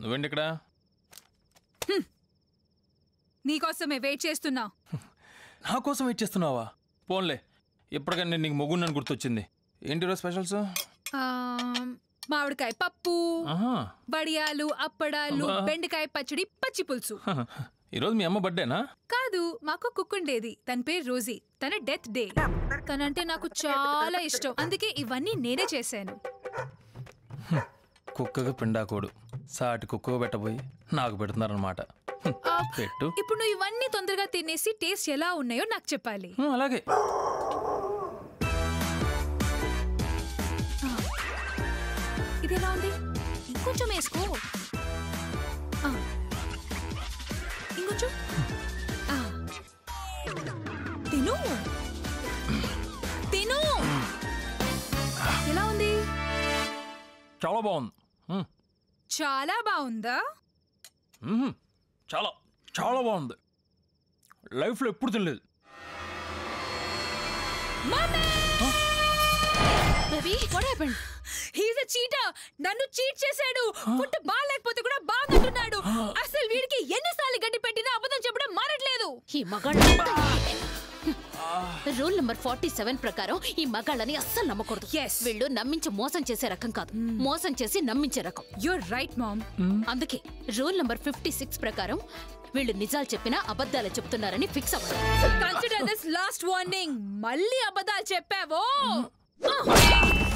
నువ్వేంటి ఇక్కడ నీకోసమే వెయిట్ చేస్తున్నా నా కోసం వెయిట్ చేస్తున్నావా పోన్లే ఇప్పటికన్నా నేను నీకు మొగ్గున్నాను గుర్తొచ్చింది ఏంటి ఈరోజు స్పెషల్స్ ఆ, మామిడికాయ పప్పు ఆహా వడియాలు అప్పడాలు అబ్బా. బెండకాయ పచ్చడి పచ్చి పులుసు ఈరోజు మీ అమ్మ బర్త్డేనా కాదు మాకు కుక్ ఉండేది తన పేరు రోజీ తన డెత్ డే తనంటే నాకు చాలా ఇష్టం అందుకే ఇవన్నీ నేనే చేశాను కుక్కగా పిండాకోడు సాటి కుక్కగా పెట్టబోయి నాకు పెడుతున్నారనమాట హ్మ్, ఆ, పెట్టు ఇప్పుడు నువ్వు ఇవన్నీ తొందరగా తినేసి టేస్ట్ ఎలా ఉన్నాయో నాకు చెప్పాలి హ్మ్, అలాగే ఇది ఎలా ఉంది ఇంకొంచెం వేసుకో ఆ. ఇంకొంచెం ఆ. తిను తిను ఎలా ఉంది చాలా బాగుంది హ్మ్, చాలా బాగుందా మ్మ్. చాలా చాలా బాగుంది లైఫ్లో ఎప్పుడు తినలేదు baby what happened he's cheater నన్ను చీట్ చేశాడు ఫుడ్ బాగాలేకపోతే కూడా బాగుంటున్నాడు అసలు వీడికి ఎన్నిసార్లు గడ్డి పెట్టినా అబద్ధం చెప్పడం మారట్లేదు ఈ మగాళ్ళ రూల్ నెంబర్ ఫార్టీ సెవెన్ ప్రకారం ఈ మగాళ్ళని అస్సలు నమ్మకూడదు Yes. వీళ్ళు నమ్మించి మోసం చేసే రకం కాదు మోసం చేసి నమ్మించే రకం యూర్ రైట్ మామ్ అందుకే రూల్ నెంబర్ ఫిఫ్టీ సిక్స్ ప్రకారం వీళ్ళు నిజాలు చెప్పినా అబద్ధాలు చెప్తున్నారని ఫిక్స్ అవ్వాలి కన్సిడర్ దిస్ లాస్ట్ వార్నింగ్ మళ్ళీ అబద్ధాలు చెప్పావో